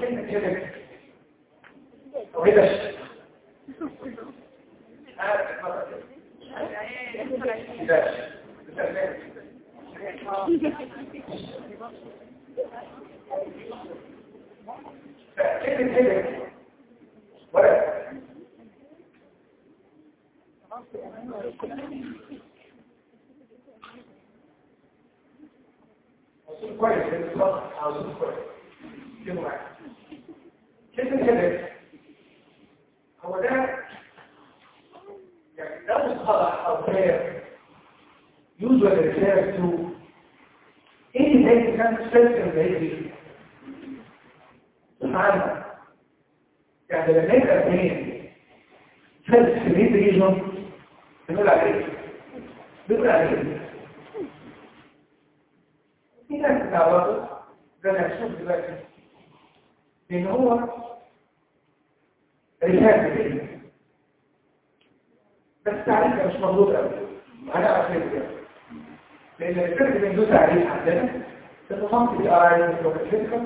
كلمة كده أو هيدا الشيء فكلمة كده ولا أصول كويس بالظبط أصول كويس كده واحد كده كده هو ده يعني ده مصطلح أو خير usually refers to anything كان سلسل بهذه سبحانه يعني لما يبقى اثنين سلسل في هذه ريجون بنقول عليه بنقول عليه في ناس تعرضوا ده انا هشوف دلوقتي ان هو رسالة كده بس تعريفها مش مضبوط قوي انا اعرف كده لان الفكر اللي ندوس عليه عندنا في منطقه الاراضي والفكر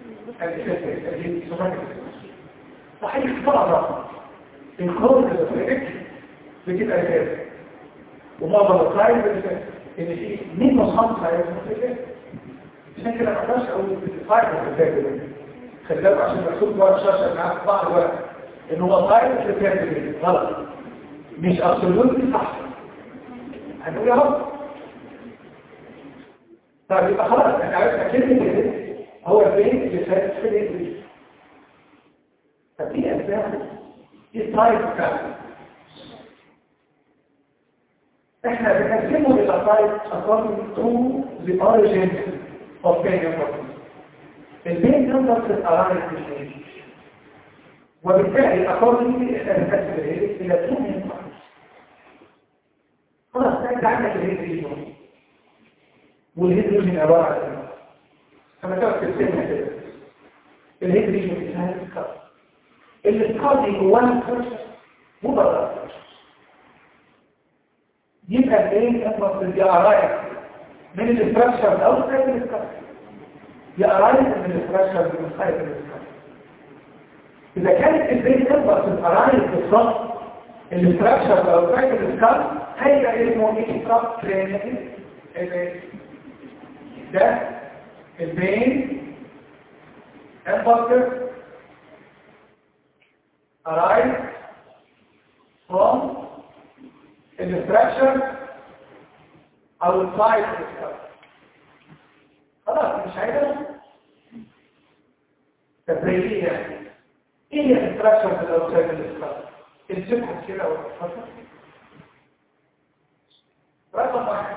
صحيح طبعا الكود اللي بتبقى رسالة ومعظم القائد بتبقى ان في مين مصنف على المسلسل عشان كده ما اقدرش اقول القائد المسلسل خلي بالك عشان مكتوب جوه الشاشه معاك في بعض الوقت ان هو قائد المسلسل غلط مش ابسولوتلي صح هنقول يا رب طيب يبقى خلاص احنا عرفنا كلمه كده هو البيت اللي فات في الانجليزي طب في اسباب في تايب كام احنا بنقسمه الى تايب according to the origin of pain number البين نمبر في الأراضي التشريعية وبالتالي accordingly احنا بنقسم الهيد الى two main parts خلاص انت عندك الهيد ريجون والهيد ريجون عبارة عن ايه؟ كما تعرف ترسمها كده الهيد ريجون اسمها السكار السكار دي جواها فرشة مبررة يبقى الايه اصلا في الجرايد من الاستراكشر الاوسط من السكار جرايد من الاستراكشر من خارج السكار اذا كانت البيت تبقى في الجرايد بالظبط الاستراكشر الاوسط من السكار هيبقى اسمه اكستراكشن ده البين البكر arise from the structure outside the structure خلاص مش عايزة تبريدية ايه هي الستراكشر في الاوتسايد الستراكشر الجبهة كده او الفصل رقم واحد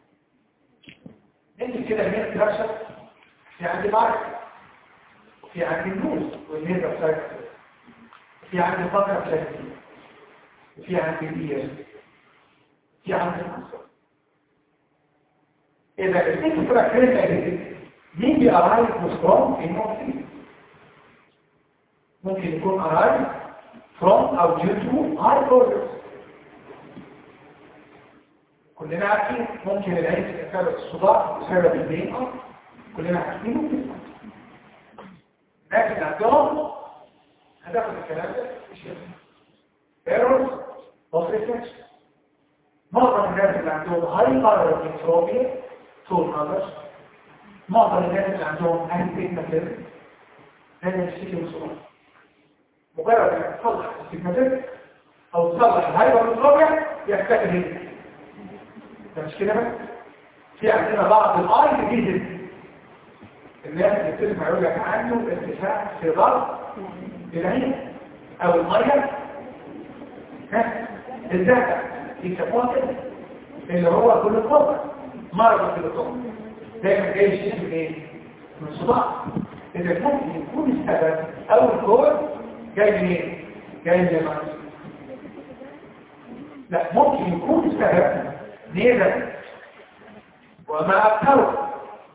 انت كده هي ستراكشر في عندي مارك في عندي النوز والنيزة سايكل في عندي فقرة بلاستيك في عندي الإير في عندي المصر إذا الإكسترا كريمة دي دي أرايز مسترون في الموتين ممكن يكون أرايز from أو due to high orders كلنا عارفين ممكن العين تتسبب الصداع بسبب البين أرض كلنا عارفين ممكن لكن عندهم هتاخد الكلام ده مش ايرورز اوف ريفلكشن معظم الناس اللي عندهم هايبر انتروبيا طول نظر معظم الناس اللي عندهم انتيجماتيزم هذا الشيء مسؤول مجرد انك تصلح الانتيجماتيزم او تصلح الهايبر انتروبيا يحتاج هنا ده مش كده بس في عندنا بعض الاي ديزيز الناس اللي بتسمع يقول لك عنده ارتفاع في ضغط العين او الميه ها الزهق يسموها كده اللي هو كل الطاقه مرض كل الطاقه دايما جاي الشيء من ايه من الصداع اذا ممكن يكون السبب او الكور جاي من ايه جاي من المرض لا ممكن يكون السبب نيزك وما اكثره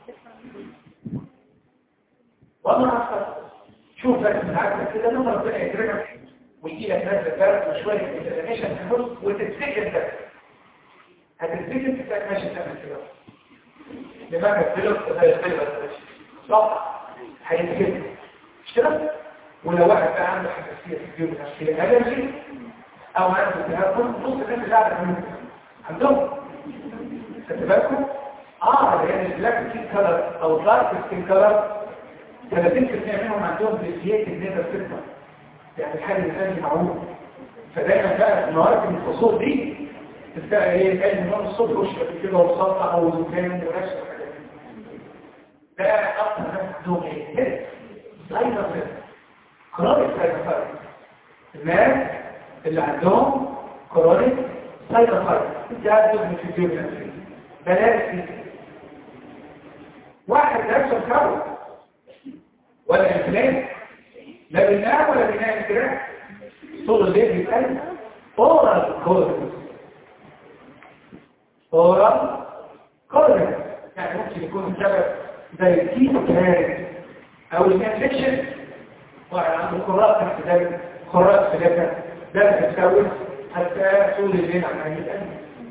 وما اكثره شوف بس ساعات كده لما ربنا يكرمك ويجي لك ناس الدرس وشويه انترنيشن في النص وتتسجل ده هتتسجل تلاقي ماشي تعمل كده لماذا الفلوس زي الفلوس صح هيتسجل مش كده ولو واحد بقى عنده حساسيه في الجيوب الحساسيه الرجي او عنده التهاب نص الناس اللي قاعده عندهم عندهم خدت بالكم اه لان البلاك سكين كلر او دارك سكين كلر 30% منهم عندهم بسيات النيزر سيستم يعني الحاجه اللي ثاني معروف فدايما بقى الموارد من الفصول دي تلقى ايه علم نوم الصبح وشرب كده وصلنا او زكام ونفس الحاجات ده اكتر ناس عندهم ايه سايبر كرونيك سايبر الناس اللي عندهم كرونيك سايبر فايروس ده عندهم في الجيوب بلاش واحد نفسه كرو ولا انفلام لا بناء ولا بناء انفلام طول الليل بيتقل اورال كورس اورال كورس يعني ممكن يكون السبب زي الكيس كان او الانفكشن واحد عنده قراء تحت ذلك قراء ثلاثة ده بتسوي حتى طول الليل عمال يتقل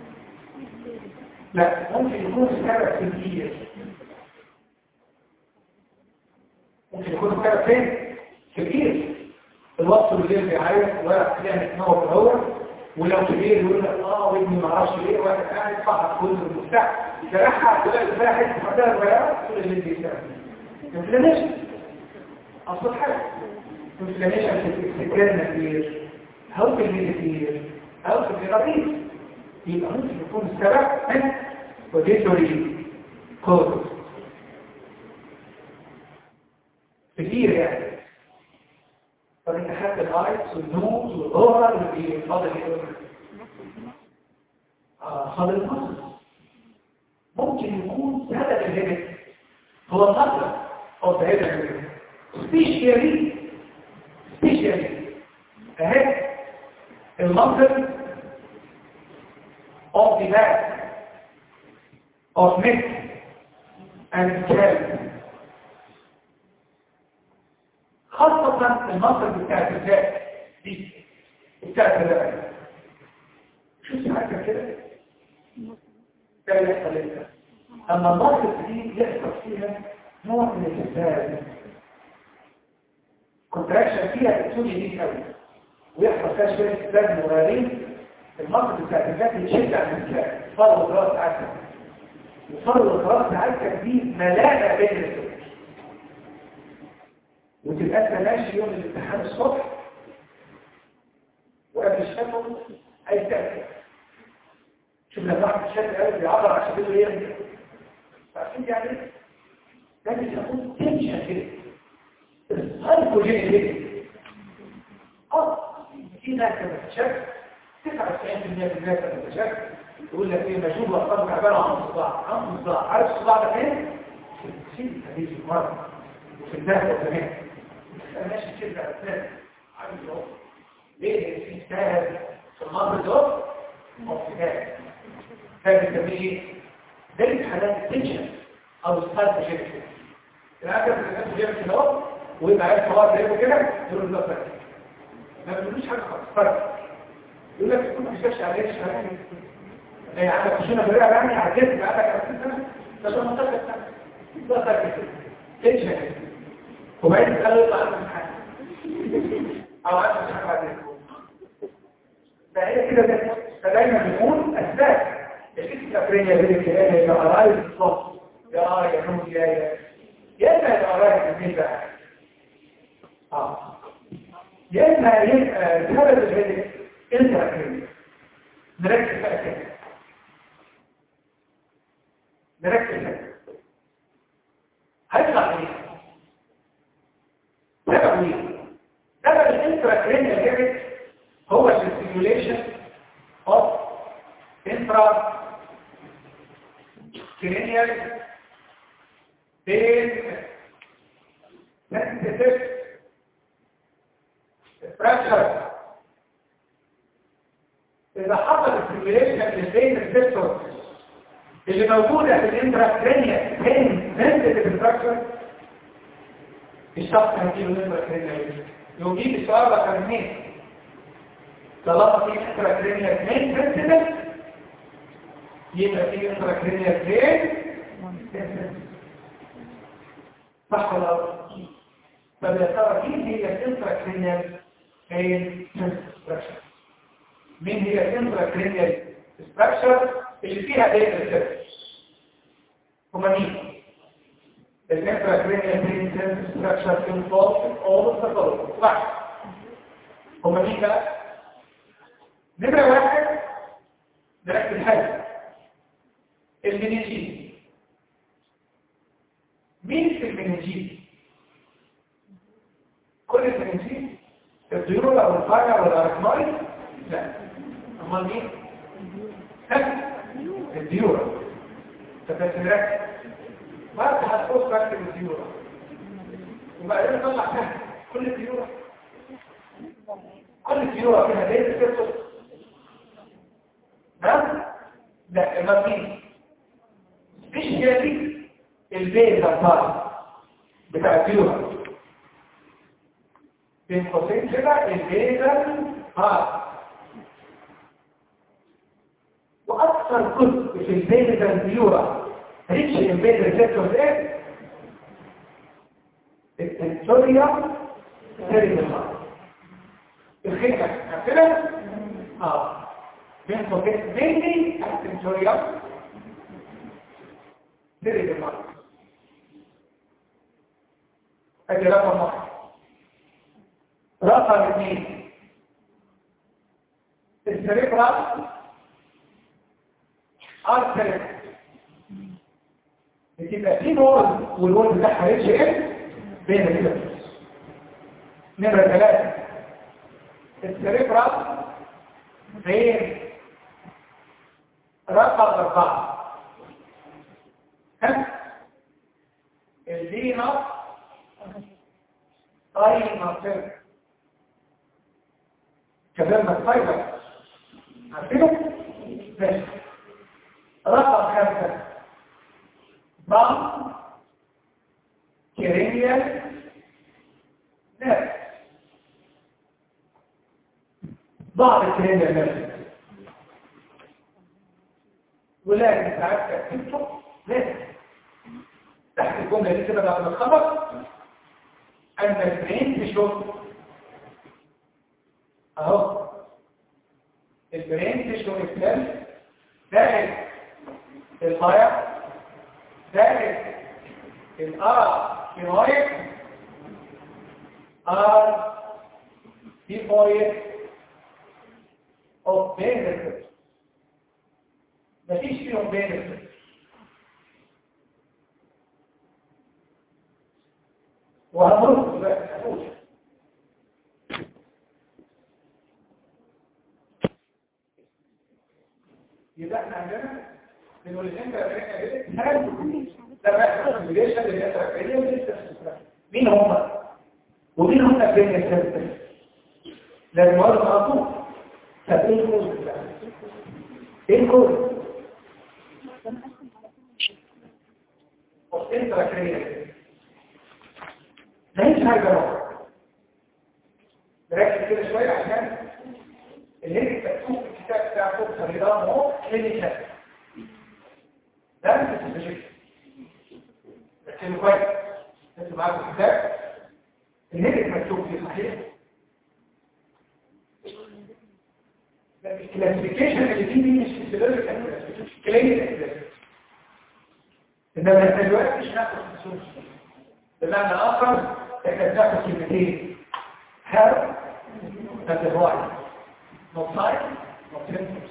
لا ممكن يكون السبب كبير ممكن يكون السبب فين كبير الوقت الليل بيعيط ولا تلاقي تنور في هو ولو كبير يقول لك اه وابني ما اعرفش ليه واحد قاعد فقط كل المفتاح يرحع تلاقي الفاحش وحدها صغيره طول الليل بيشتغل انفلاميشن اصل حاجه انفلاميشن في السكان كتير او في الليل كتير او في الغريب يبقى ممكن يكون السبب من وديتوري كود كتير يعني فانت حتى الايتس والنوز والاورال واللي فاضل ايه اه فاضل المصر ممكن يكون سبب الهبت هو المصر او سبب الهبت سبيشيالي سبيشيالي اهي المصر of the back of neck and scalp خاصة المنطقة بتاعت الذات دي بتاعت الذات شو سمعتها كده؟ ده اللي يحصل انت اما المنطقة دي يحصل فيها نوع من الإسهال كونتراكشن فيها تسوني دي قوي ويحصل فيها شوية إسهال مغارين المنطقة بتاعت الذات يشد عن الإسهال فرق راس عسل وفرق راس عسل دي ملاءة بين الزوج وتبقى انت ماشي يوم الامتحان الصبح وقبل الشفا اي تأكل شوف لما واحد الشفا قال بيعبر عشان بيقول ايه فعشان يعني ده بيسموه تنشن كده الهايبوجين كده اه في ناس بتتشكل 99% من الناس بتتشكل يقول لك ايه مجهول وارقام عباره عن صداع عن صداع عارف الصداع ده فين؟ في الحديث المرض وفي الناس كمان ماشي كده أساس عامل اهو ليه في اجتهاد في المرض ده او اجتهاد كان بيسميه ايه؟ ده حالات التنشن او السالب جينيتيك الأكل في الناس بيعمل كده اهو ويبقى عايز صواب زيه كده يقول له ده ما بيقولوش حاجه خالص فرق يقول لك كنت بتشتغل عليه شهرين يعني عندك خشونه في الرئه يعني عديت بقى لك 20 سنه ده ده منطقه ده فرق كده تنشن وبعدين تخلي يطلع عنه امتحان او عنه امتحان بعدين فهي كده فدايما بيكون اسباب الاسكافرينيا بين الكلام يا قرايب الصوت يا اه يا نوم يا يا يا اما يبقى قرايب البيت بقى اه يا اما يبقى سبب الهدف انتراكرينيا نركز بقى كده نركز كده هيطلع ايه سبب ايه سبب الانتراكرينيال ليميت هو الستيميوليشن اوف انترا كرينيال بين سنسيتيف بريشر اذا حصل الستيميوليشن بين الريسبتورز اللي موجوده في الانتراكرينيال بين سنسيتيف بريشر الشخص هيجيله نمرة كرينيال يوم يجي السؤال رقم اثنين طالما في نمرة كرينيال اثنين سنسيتيف يبقى في نمرة كرينيال اثنين صح ولا طب يا ترى مين هي الانتراكرينيال بين ستراكشر مين هي الانتراكرينيال ستراكشر اللي فيها داتا سيرش هما مين الانتراكرينيال بين ستراكشر انفولد اول التطور واحد هما مين بقى نمرة واحد نركز حاجة المنجين مين في المنجين كل المنجين الطيور او الفاجع والاركمايد لا امال مين ها الديورة فتسرك ما انت هتقول ركب الديورة وبعدين نطلع فيها كل الديورة كل الديورة فيها ليه تكتب ها لا ما فيه مش جالي البيت الطارق بتاع الديورة بين قوسين كده البيزل ها واكثر جزء في البيزل بيورا ريتش البيزل سيكتورز ايه التنسوريا سيريبرال الخيمة كده اه بين قوسين بيني التنسوريا سيريبرال ادي رقم واحد رقم اثنين السريبرال ارتريك بتبقى في نور والنور بتاعها اتش ام بين كده نمرة ثلاثة السريبرال بين رقم أربعة ها الدينا طيب مصر كلام الفايبر عارفينه؟ ماشي رقم خمسة ضم كريميال نفس بعض الكريميال نفس ولكن ساعات تكتبه لازم تحت الجملة دي كده بعد ما تخلص أن البرين تشوف اهو البرين تشوف السلم زائد الضيع زائد الار كينويك ار ديفويك اوف بينفيت مفيش فيهم بينفيت وهنرد بقى هنقول يبقى احنا عندنا انه الانت هل ده الريليشن اللي هي مين هم ومين هم بين الثلاثه لازم اقول على طول طب ايه الكود ايه الكود انت كريم مفيش حاجه بقى نركز كده شويه عشان اللي انت مكتوب في الكتاب بتاع فوق النظام اهو كلينيكال ده انت تستشف ركزوا كويس انتوا معاكم الكتاب اللي انت مكتوب فيه صحيح الكلاسيفيكيشن اللي فيه دي مش فيزيولوجيكال كلينيكال انما احنا دلوقتي مش هناخد خصوص بمعنى اخر احنا بناخد كلمتين هير and avoid no sign no symptoms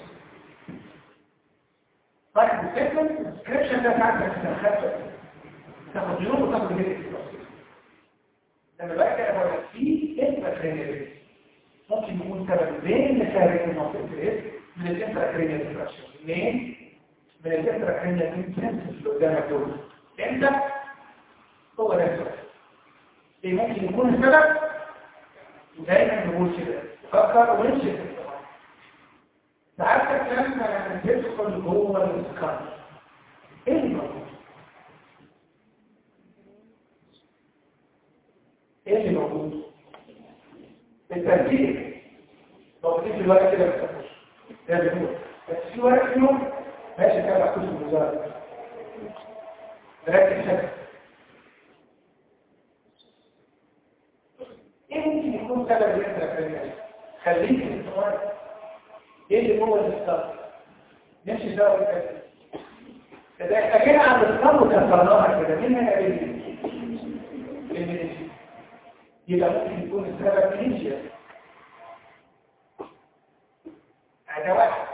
طيب السيمبتوم الديسكريبشن ده بتاعك تاخد تاخد يوم وتاخد هيك لما بقى كده بقول لك في انتراكرينيال ممكن يكون سبب بين مسارك المنطقه الاسم من الانتراكرينيال ديفراكشن اثنين من الانتراكرينيال انتنسيف اللي قدامك دول انت هو ده السبب ايه ممكن يكون السبب ودايما نقول كده فكر ونشف ساعات لما تدخل جوه الاسكان ايه اللي موجود ايه اللي موجود الترتيب لو في الورق كده بتفتش ده بيقول بس في ورق فيهم ماشي كده محطوط في الوزاره ركز شكل يكون سبب الانتراكرينيال خليك في السؤال ايه اللي هو الاستاذ نمشي سوا بالكلام إذا احتاجنا عن الإسلام وكسرناها كده مين هنا إيه؟ المنيجيا يبقى ممكن يكون السبب منيجيا هذا واحد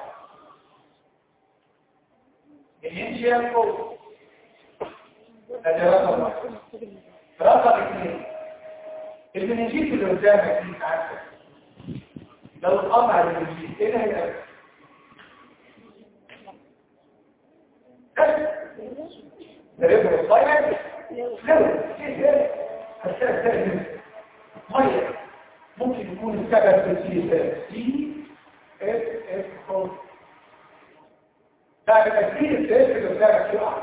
المنيجيا فوق هذا رقم واحد رقم اثنين المنيجيت اللي قدامك دي عارفه لو اتقطع المنيجيت ايه اللي هيبقى دريبه الصيد لو هستخدم ميه ممكن يكون السبب في سي اس اس او بعد تكبير السيف اللي قدامك يقع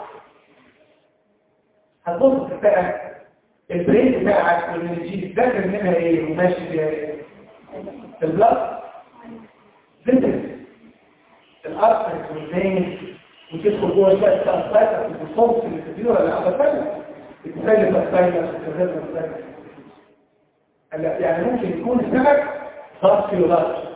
هتبص بقى البرين بتاعك والمنجيز داخل منها ايه وماشي فيها ايه البلد زبط الارض والبين وتدخل جوه شويه التأثيرات في الصوت اللي تديله ولا حاجه ثانيه بتسلم التأثيرات وتسلم التأثيرات يعني ممكن يكون السمك ضغط كيلوغرام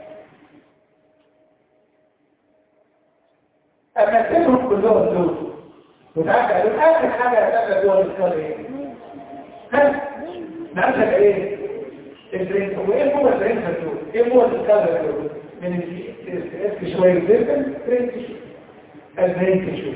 اما تفهم كلهم دول وتعرف قالوا اخر حاجه هتعمل جوه الاسكال ايه؟ ها؟ نعرفك ايه؟ البرين وايه هو البرين دول؟ ايه هو الاسكال دول؟ من الاس شويه زبل برين تشوف البرين تشوف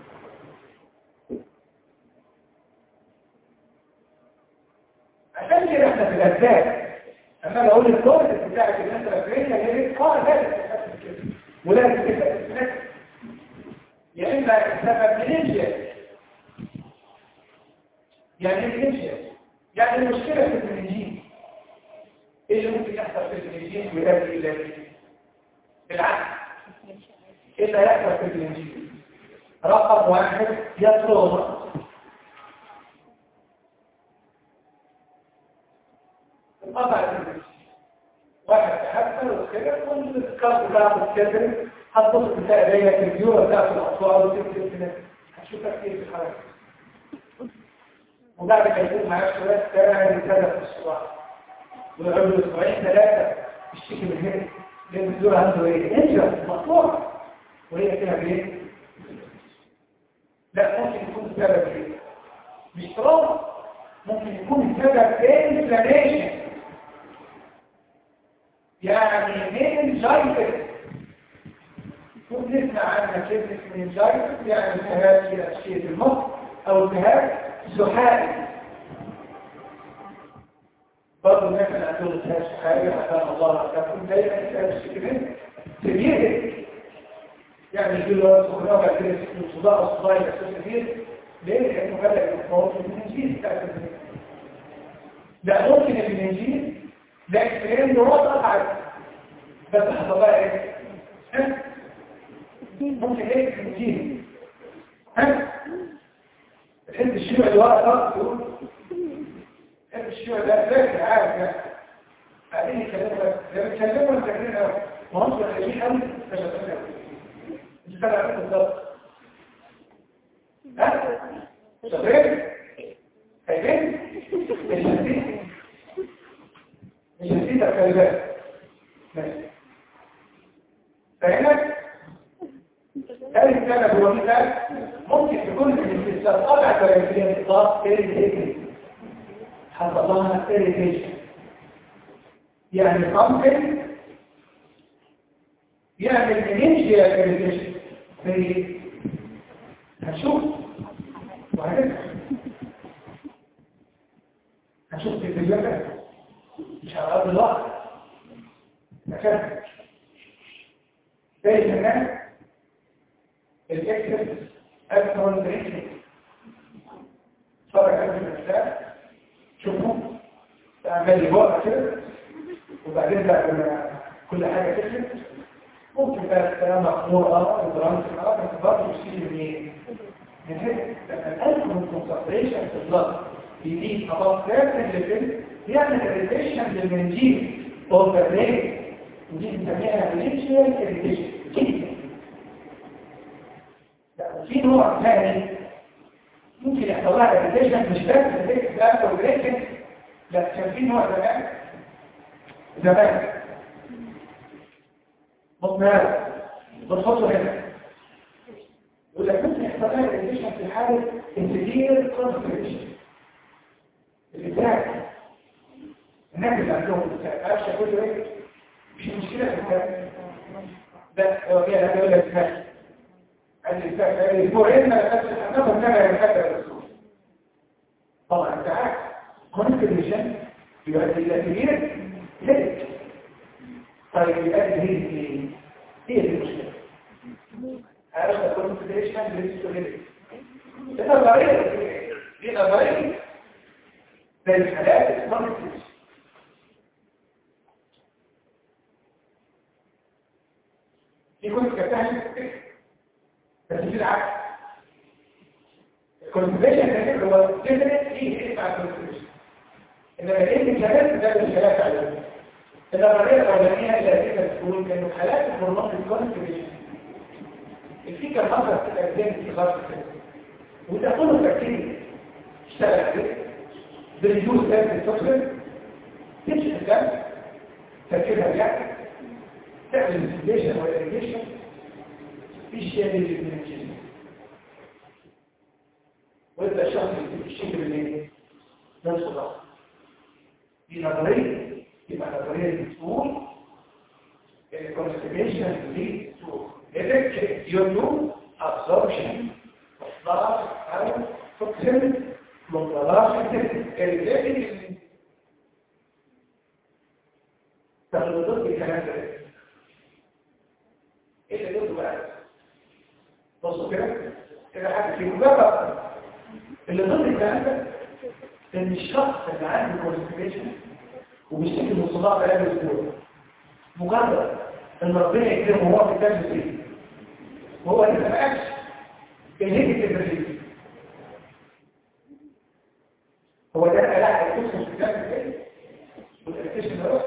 عشان كده احنا في الاسباب اما بقول الكورس بتاعك اللي انت فاكرينها هي قاعده لازم ولازم تبقى يا إما السبب مننجيا يعني مننجيا يعني المشكلة في المننجين إيه اللي ممكن يحصل في المننجين ويؤدي إلى بالعكس إيه اللي هيحصل في المننجين رقم واحد يطلب القطع المننجين واحد تحسن وكده والسكار بتاعه الكبري هتبص تلاقي دايما الفيورة بتاعت الأطفال وتكتب في نفسك هتشوفها كتير في الحركة وبعد ما يكون معاك شوية تراعي الكلام في الصباح ويقعد له أسبوعين ثلاثة يشتكي من هنا لأن الفيورة عنده إيه؟ انجز مقطوع وهي فيها بإيه؟ لا ممكن يكون السبب إيه؟ مش تراب ممكن يكون السبب انفلاميشن يعني من جايتس نسمع عنها كلمة منجايتس يعني التهاب في أشياء المخ أو التهاب زحائي برضه الناس اللي عندهم التهاب زحائي عشان الله تكون دايما التهاب الشكل كبير يعني يجي له سخنة وبعد كده يسكن صداع الصداع يحسن كبير ليه؟ لأنه بدأ يتفوت في المنجيز بتاعت المنجيز لا ممكن المنجيز لا اكسبرين نورات أقعد بس حصل بقى ايه؟ ممكن ايه تنجيه ها تحب الشيوع اللي ورا ده يقول تحب الشيوع ده فاكر عارف يعني بعدين يكلموا ده بيتكلموا الفاكرين قوي ما هم خايفين قوي مش هتفهم مش فاهم بالظبط ها شغال خايفين مش هتفهم مش هتفهم خلي بالك ماشي فهمت ثالث سبب هو مثال ممكن يكون الاستثار قطع تركيبية الضغط إيريتيشن حصل لها إيريتيشن يعني ممكن يعمل منينجيا إيريتيشن في هنشوف وهنفهم هنشوف في الفيديوهات مش على أرض الواقع نفهم ثالث كمان الاكسس اكثر بريكنج صار على النساء شوفوا تعمل لي بقى كده وبعدين بقى لما كل حاجه تكتب ممكن بقى الكلام مخمور اه البرامج اه بس برضه يشيل منين؟ من هنا لما الالكون كونسنتريشن في البلد يزيد خلاص لازم اللي يعمل اريتيشن للمنجيل اوفر ريت ودي بنسميها انيشيال اريتيشن جدا في نوع ثاني ممكن يحصل لها اريتيشن مش بس الريكس ده او الريكس لا كان في نوع كمان زمان مطمئن بنحطه هنا وإذا كنت يحصل لها الانجيشن في حالة انتجير كونسبريشن الإنتاج الناس اللي عندهم الإنتاج عارف شكله ايه؟ مش مشكلة في الإنتاج لا هو فيها هذا يقول لك إنتاج عند الإنتاج الأسبوعين ما لقيتش هناخد كما يحتاج الرسول طبعا انت عارف كونسبريشن يؤدي إلى كبير هيك طيب يؤدي هي هي دي المشكلة هذا كونسبريشن للسوليديتي ده نظرية دي نظرية زي الحالات الكونسبريشن في كنت كتاها بس في العكس الكونسبريشن ده هو ديفرنت فيه ايه مع الكونسبريشن انما ايه الكلام ده مش كلام عليه النظريه الاولانيه اللي هتبقى تقول انه حالات الهرمون الكونسبريشن الفكره الخاصه في الاجزاء دي خاصه وده كله تركيز اشتغل عليه بريدوس دم التوكسين تمشي في الدم تركيبها بيعمل تعمل انسيليشن والاريجيشن في شيء من الجسم ويبقى الشخص الشكل اللي نفس الضغط دي نظريه يبقى نظريه بتقول الكونستيبيشن leads to effective due to absorption of large iron toxin from the large intestine تخلطات الكلام ده ايه اللي ضده بقى بصوا كده كده حاجه في مجرد اللي ضد الكلام ده ان الشخص اللي عنده كونستيبيشن وبيشتكي من صداع بقاله اسبوع مجرد ان ربنا يكرمه وهو في الدم فيه وهو اللي ما بقاش بيهيك التدريب هو ده لا هيكون في الدم فيه والاريتيشن ده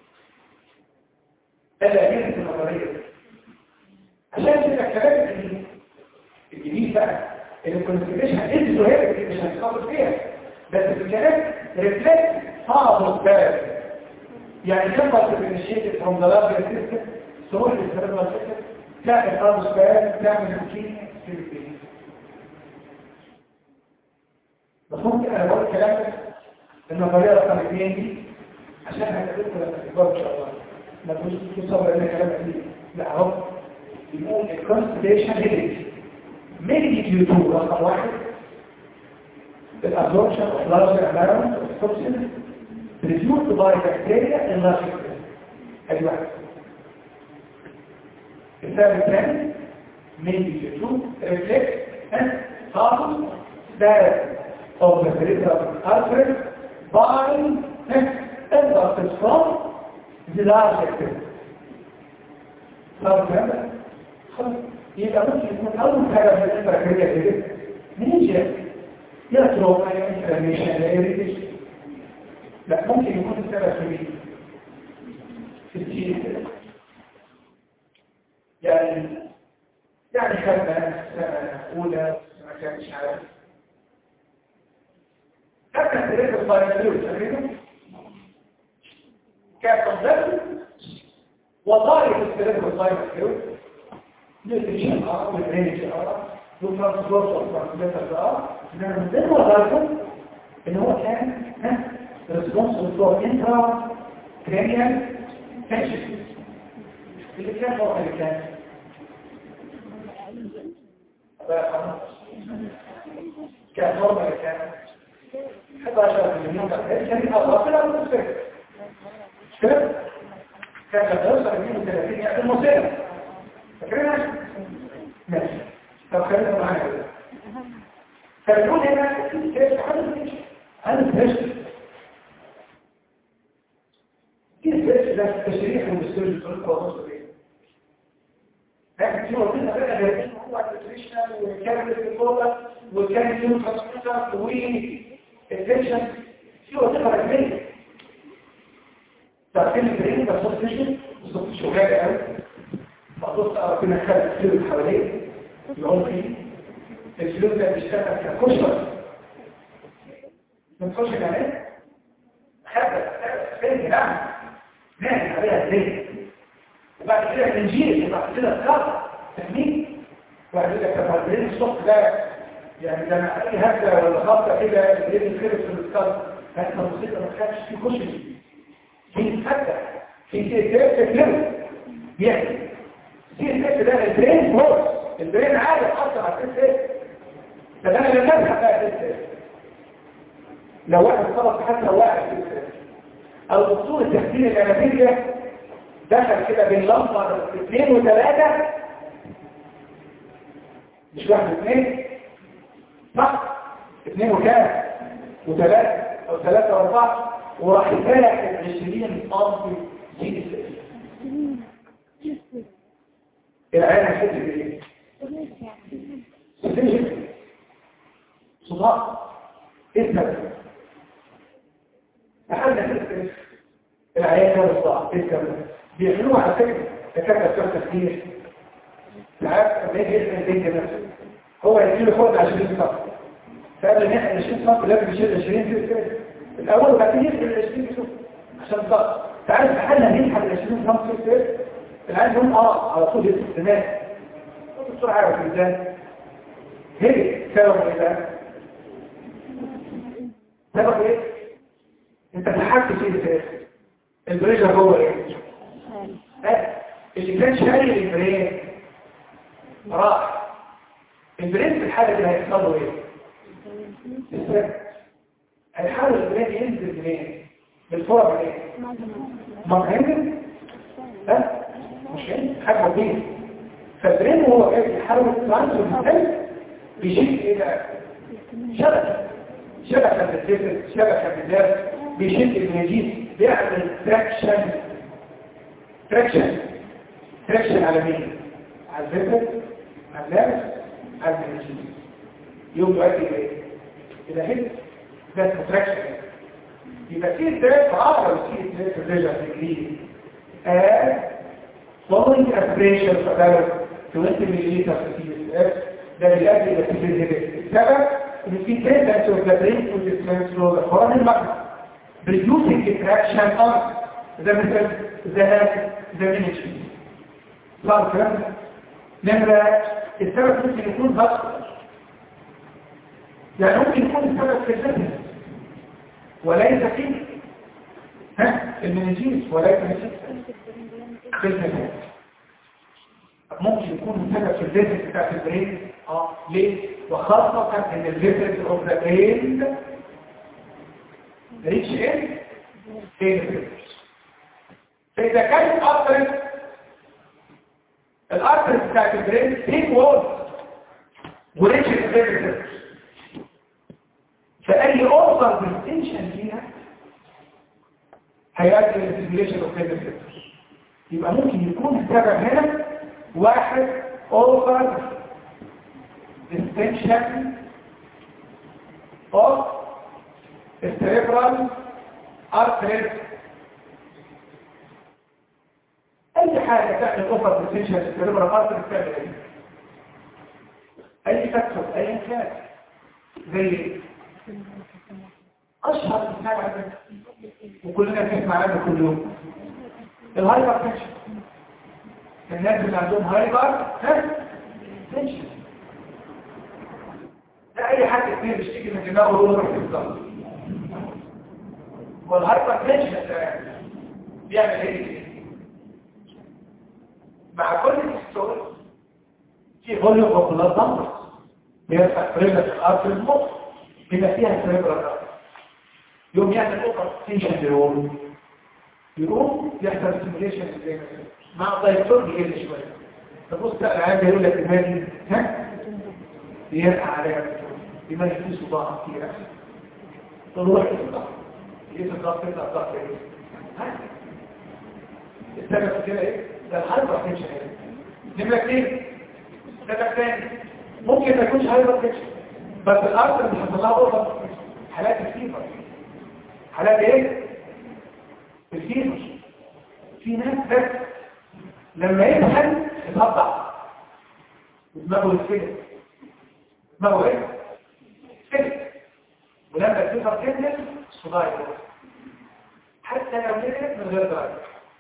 ده اللي هيجي في النظريه عشان كده الكلام الجديد الجديد بقى الكونسبريشن ادته هي مش هنتخلص فيها بس الكلام ريفلكت صعب الباب يعني ينبغي الانيشيتيف فروم ذا لارج سيستم تروح للسيرفر سيستم تعمل خالص باب تعمل روتين في البيت بس ممكن انا بقول الكلام ده النظريه رقم اثنين دي عشان هتقابلكم لما تكبروا ان شاء الله ما تقولوش تصور ان كلام قديم لا اهو يقول الكونستيشن هيدك mainly due to رقم واحد الابزوربشن of large amount of toxins produced by bacteria in large extent ادي واحد السبب الثاني mainly due to reflex and causes that of the peripheral artery by endocrine from the large extent صار كده خلاص يبقى ممكن يكون أول حاجة في الإنفراكرية كده نيجي يا تروما يا انفلاميشن يا إريتيشن لا ممكن يكون السبب في مين؟ في الجين يعني يعني خدنا سنة أولى ما كانش عارف خدنا سرير الفايناليوز فاكرينه؟ كان قبل وظائف السرير الفايناليوز نيوتريشن اه والرينج اه والترانسبورت والترانسبورت اه ده من ضمن وظائفه ان هو كان ها ريسبونسبل فور انترا كرينيال تنشن اللي كان هو اللي كان كان هو اللي كان 11 مليون كان اضافه له المستشفى كده كان بيوصل 32 يعني المصيبه فاكرينها؟ ماشي طب خلينا معانا كده فبنقول هنا كيف حدث حدث هشت كيف هشت ده تشريح المستوى الفرق وضوص بيه لكن في وقتنا بقى غيرين هو النيوتريشنال والكامل في الفوضة والكامل في الترانسميتر والانفكشن في وظيفة رجلية تعرفين الجرين ده صوت فيشن وصوت شغال قوي فأضوص أعرفين الخلق كتير اللي حواليه يقوم فيه الفلوس ده بيشتغل ككشر ما تخش عليه خبر فين نعم نعمل عليها ازاي وبعد كده الانجيل وبعد كده الكار تكميل وبعد كده كفرين الصوت ده يعني ده انا اي هبده ولا خبطه كده اللي كده في الكار هات الموسيقى ما تخافش في كشري في تفتح في سياسات تكلمه يعني سياسات ده البرين فورس البرين عادي حصل على السياسات فده انا لما ابحث بقى السياسات لو واحد خلص حتى لو واحد في السياسات او دكتور التحسين الانابيليا دخل كده بين لمبه اثنين وثلاثه مش واحد اثنين صح اثنين وكام وثلاثه او ثلاثه واربعه وراح يفرح ال 20 سم جي اس العين هتحس بايه؟ سجن صداع ايه السبب؟ لحد كده العيان ده بالصداع ايه السبب؟ بيعملوها على فكره دكاتره بتوع تفكير ساعات لما يجي يسال البنت نفسه هو يديله حقن عشان يصفر فقبل ما يحقن 20 سم لازم يشيل 20 في السنه الاول وبعدين يسال ال 20 يشوف عشان الضغط تعرف حالنا يسحب ال 20 سم في السنه العيان يقول اه على طول يسال دماغ الدكتور عارف ازاي هي سبب ايه بقى؟ سبب ايه؟ انت اتحكت فيه ازاي؟ البريشر هو ايه؟ اللي كان شايل البرين راح البرين في الحالة دي هيحصل له ايه؟ السبب هيحاول البرين ينزل منين؟ بالفرع منين؟ ما هينزل؟ لا مش هينزل حاجة بيه فالبرين وهو جاي يحاول يتعنصر من القلب بيشيل ايه بقى؟ شبكة شبكة بالجسد شبكة بالذات بيشيل النجيس بيعمل تراكشن تراكشن تراكشن على مين؟ على الجسد على اللبس على النجيس يوم يؤدي ايه؟ الى هنا ده تراكشن يبقى في ثلاث عبر في ثلاث الرجع في الجديد آه following aspiration for about 20 ml of CSF ده بيؤدي الى تفريز السبب ان في تندنس اوف ذا برين تو ديسمنس فلو ذا فورن المغنى reducing the traction on the metal the the miniature صار الكلام ده نمرة السبب ممكن يكون ضغط يعني ممكن يكون السبب في الجسم وليس في ها المنجيس وليس في الجسم ممكن يكون السبب في الجسم بتاعت البرين اه ليه وخاصة ان الجسم اوف ذا برين ريتش ان فين فاذا كانت ارترس الارترس بتاعت البرين ثيك وول وريتش ان فاي اوفر ديستنشن فيها هيؤدي الى سيميليشن اوف يبقى ممكن يكون السبب هنا واحد اوفر distension of cerebral arteries اي حاجة تعمل اوفر distension of cerebral arteries تعمل ايه اي فاكتور اي كان زي اشهر مثال على وكلنا بنسمع عنه كل يوم الهايبر تنشن الناس اللي عندهم هايبر ها تنشن ده اي حد اثنين بيشتكي من دماغه وهو يروح يتصل والهايبر تنشن ده بيعمل ايه مع كل الستوري في فوليوم اوف بلاد نمبرز بيرفع بريشر الارض في المخ بيبقى فيها سيربرال يوم يعمل اوفر تنشن للوول يقوم يحصل سيميليشن زي ما مع الدكتور بيقل شويه تبص العيان يقول لك دماغي ها يرقع عليها دماغي فيه صداع كتير تروح الضغط ايه الضغط يبقى الضغط ايه ها السبب في كده ايه ده الهايبر تنشن نمرة اثنين سبب ثاني ممكن ما يكونش هايبر تنشن بس الارض اللي حصل لها اوفر حالات الفيبر حالات ايه الفيبر في ناس بس لما يدخل يتقطع ودماغه يتفلت دماغه ايه يتفلت ولما الفيبر تنزل الصداع يروح حتى لو نزلت من غير درجه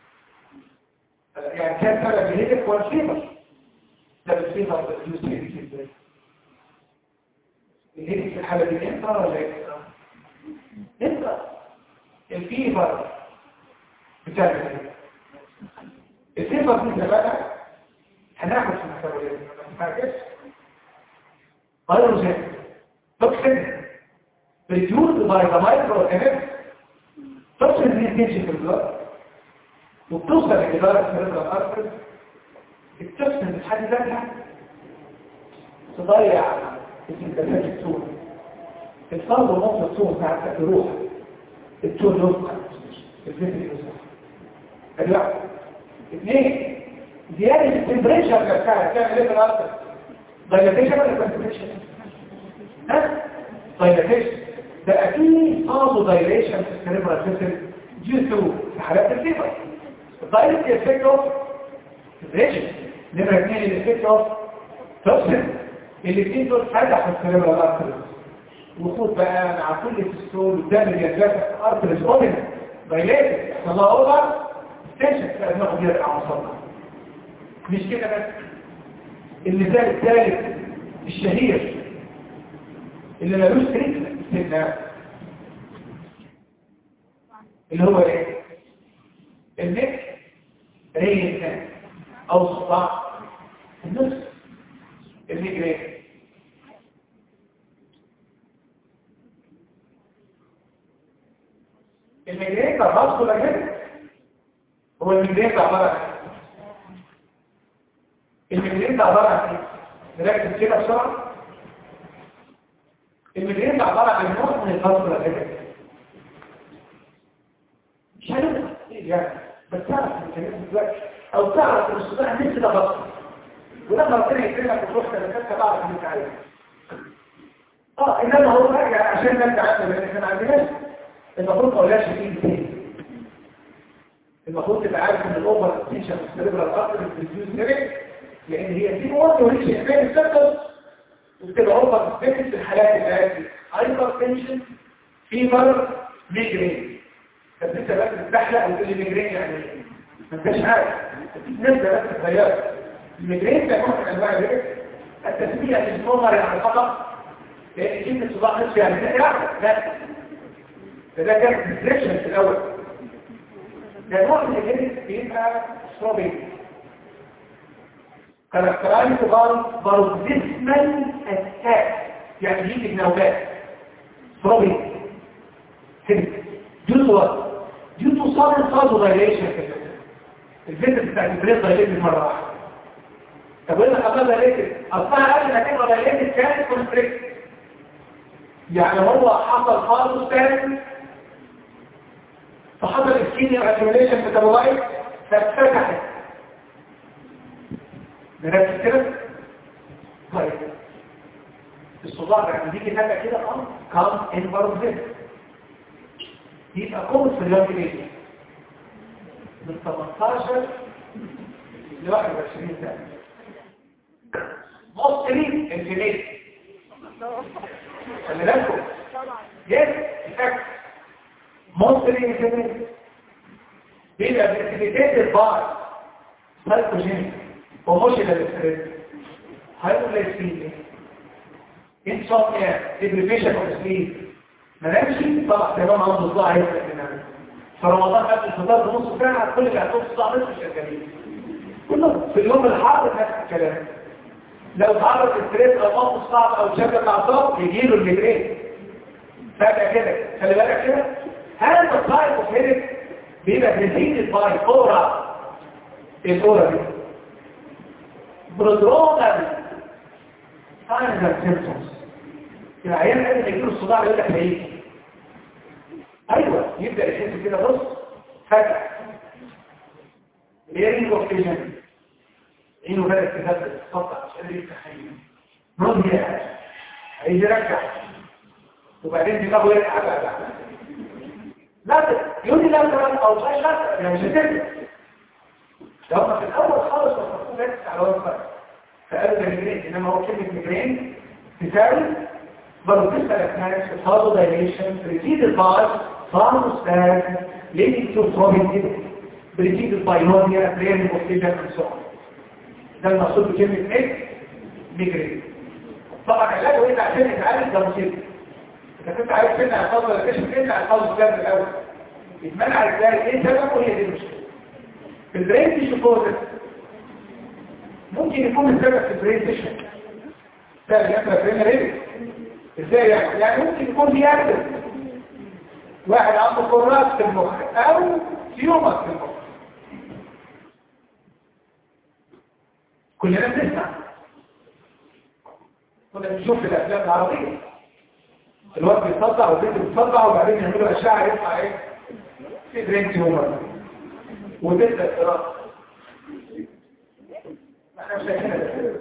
يعني كان سبب الهيدك هو الفيبر ده الفيبر يوز هيدك ازاي الهيدك في الحالة دي انت ولا اكسترا انت الفيبر بتعمل ايه الفيبر دي بقى هناخد في المسؤولية ما تفاجئش فيروس توكسين ريديوز باي ذا مايكرو اورجانيزم توكسين دي بتمشي في البلاد وبتوصل لإدارة السيربرال ارترز التوكسين بتحدي ذاتها تضيع السنتفاج التون الفرد ونقطة التون بتاعت تروح التون يوسع الفكر يوسع ادي واحد اثنين زيادة التمبريتشر بتاعها تعمل ايه في الارترز دايلاتيشن ولا كونتريكشن ها دايلاتيشن ده اكيد قاضوا دايليشن في السيربرال سيستم due to في حالات الفيبر الدايلت افكت اوف ريجن نمرة اثنين الافكت اوف توكسين الاثنين دول فتحوا السيربرال ارترز وخد بقى مع كل تستول والدم بيتجافى ارترز اوبن دايليتد يحصل لها اوفر ستيشن لازم ناخد يرجع مصدر مش كده بس المثال الثالث الشهير اللي ملوش تريك استثناء اللي هو ايه النك رين او صباع النص الميجرين الميجرين ده راسه ولا كده هو الميجرين ده عباره عن الميجرين ده عباره عن ايه نركز كده بسرعه الميجرين ده عباره عن نوع من الفاسكولار افكت مش هنقدر يعني بس تعرف الكلام دلوقتي او تعرف ان الصداع نفس ده بس ولما ربنا يكرمك وتروح تلكتك بعرف ان انت عارف اه انما هو راجع عشان انت عارف لان احنا ما عندناش المفروض ما اقولهاش في تاني المفروض تبقى عارف ان الاوفر ستيشن في السيربرال ارتر بتديوز نيرك لان هي دي مواد وليش احتاج السيركل وبتبقى اوفر ستيشن في الحالات الاتي هايبر تنشن فيبر ميجرين طب انت بس بتحلق وتقول لي ميجرين يعني ايه؟ ما انتش عارف نبدا بس تغير الميجرين ده نوع من انواع الريسك التسميه للنظر على الخطا لان كلمه صداع نفسي يعني ده يعني لا فده كان ديستريكشن في الاول ده نوع من الهيدك بيبقى ستروبينج كاركترايز باروديسمال اتاك يعني يجي بنوبات ستروبينج هيدك due to what? due to sudden vasodilation الفيتر بتاع البريد دايليتد مرة واحدة طب وإذا خلاها دايليتد أصلها قبل ما تبقى دايليتد كانت كونستريكت يعني هو حصل خالص تاني فحصل السينيور اكيوليشن ميتابولايت فاتفتحت نركز كده طيب الصداع ده لما بيجي فجأة كده اه كام ان بارد يبقى قوة في اليوم ايه من 18 ل 21 سنة مصري انفليت خلي بالكم يس افكت مصري انفليت بيبقى بانفليتات البعض سايكوجينيك وموشنال ستريس هايبولايسيميا انسومنيا ديبريفيشن اوف سليب ما نمشي طبعا تمام عنده صداع هيبقى منها فرمضان قبل الفطار بنص ساعة كل اللي هتقوم صداع نصف شغالين كلهم في اليوم الحار نفس الكلام لو تعرض الستريس او موقف صعب او شد اعصاب يجي له الميجرين فجأة كده خلي بالك كده هذا الطائف اوف هيدك بيبقى بريزيد باي اورا الاورا دي برودرونال ساينز اند سيمبتومز العيان قبل ما يجيله الصداع يقول لك هيجي ايوه يبدا يحس كده بص فجاه ليه اوكسجين عينه بدات تهدد تتقطع مش قادر يفتح عينه رضي عايز يرجع وبعدين دماغه يرجع بقى لا يقول لي لا لا او لا لا يعني مش هتفرق ده هم في الاول خالص وصفوا بس على وصفه فقالوا ده ميجرين انما هو كلمه ميجرين تساوي بروتيست attacks, vasodilation, preceded by thermostat, leading to throbbing headache. بريتيد الباينونيا بريم اوكسيجن والسعر ده المقصود بكلمة ايه؟ ميجرين طبعا علاجه ايه عشان تتعالج ده مصيبه اذا كنت عايز تمنع القلب ولا تكشف تمنع القلب بجد الاول يتمنع ازاي ايه سببه هي دي المشكله في البرين تيشو فوزس ممكن يكون السبب في البرين تيشو سبب يحصل برين ريبس ازاي يعني يعني ممكن يكون بيأكل واحد عنده قرات في المخ او تيومر في المخ كلنا بنسمع كنا بنشوف في الافلام العربيه الواد بيتصدع والبنت بتصدع وبعدين يعملوا اشعه يطلع ايه في برين تيومر وتبدا الدراسه احنا مش شايفينها ده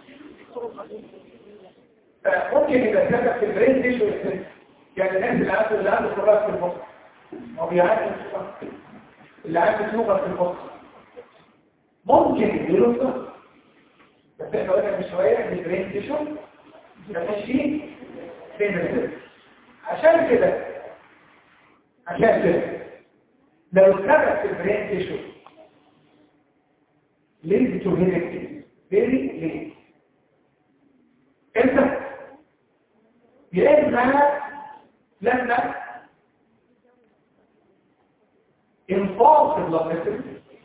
فممكن يبقى سبب في البرين تيشو يعني الناس اللي عنده اللي عنده قرات في المخ او بيعاني اللي عنده سوغه في المخ ممكن يجيله الضغط بس احنا قلنا من شويه ان البرين تيشو ماشي فين السبب عشان كده عشان كده لو السبب في البرين تيشو ليه بتوهينك ليه ليه انت يا اما لما انفاض في البلاد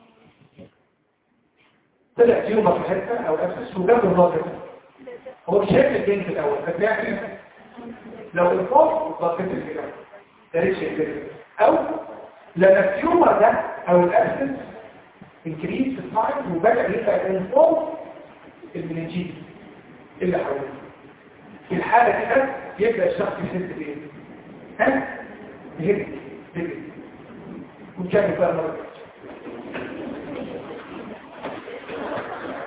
طلع تيومر في حته او اسس وجاب البلاد هو مش شايف البنت الاول بس يعني لو انفاض في البلاد كده ده ليش كده او لما التيومر ده او الاسس انكريز في السايز وبدا يبقى انفاض المنجيز اللي حواليه في الحالة كده يبدأ الشخص يحس بإيه؟ ها؟ يهد يهد ونشاهد بقى مرة